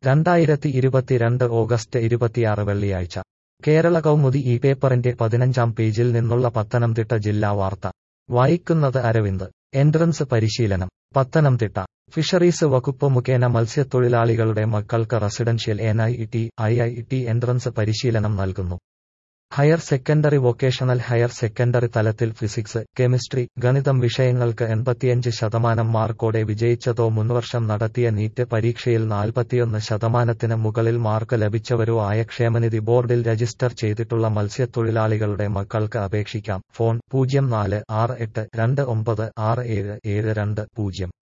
രണ്ടായിരത്തി ഇരുപത്തിരണ്ട് ഓഗസ്റ്റ് ഇരുപത്തിയാറ് വെള്ളിയാഴ്ച കേരള കൗമുദി ഈ പേപ്പറിന്റെ പതിനഞ്ചാം പേജിൽ നിന്നുള്ള പത്തനംതിട്ട ജില്ലാ വാർത്ത വായിക്കുന്നത് അരവിന്ദ് എൻട്രൻസ് പരിശീലനം പത്തനംതിട്ട ഫിഷറീസ് വകുപ്പ് മുഖേന മത്സ്യത്തൊഴിലാളികളുടെ മക്കൾക്ക് residential N I T I I T entrance പരിശീലനം നൽകുന്നു higher secondary vocational higher secondary തലത്തിൽ ഫിസിക്സ് കെമിസ്ട്രി ഗണിതം വിഷയങ്ങൾക്ക് എൺപത്തിയഞ്ച് ശതമാനം മാർക്കോടെ വിജയിച്ചതോ മുൻവർഷം നടത്തിയ നീറ്റ് പരീക്ഷയിൽ നാൽപ്പത്തിയൊന്ന് ശതമാനത്തിന് മുകളിൽ മാർക്ക് ലഭിച്ചവരോ ആയ ക്ഷേമനിധി ബോർഡിൽ രജിസ്റ്റർ ചെയ്തിട്ടുള്ള മത്സ്യത്തൊഴിലാളികളുടെ മക്കൾക്ക് അപേക്ഷിക്കാം ഫോൺ പൂജ്യം നാല് ആറ് എട്ട് രണ്ട് ഒമ്പത് ആറ് ഏഴ് ഏഴ് രണ്ട് പൂജ്യം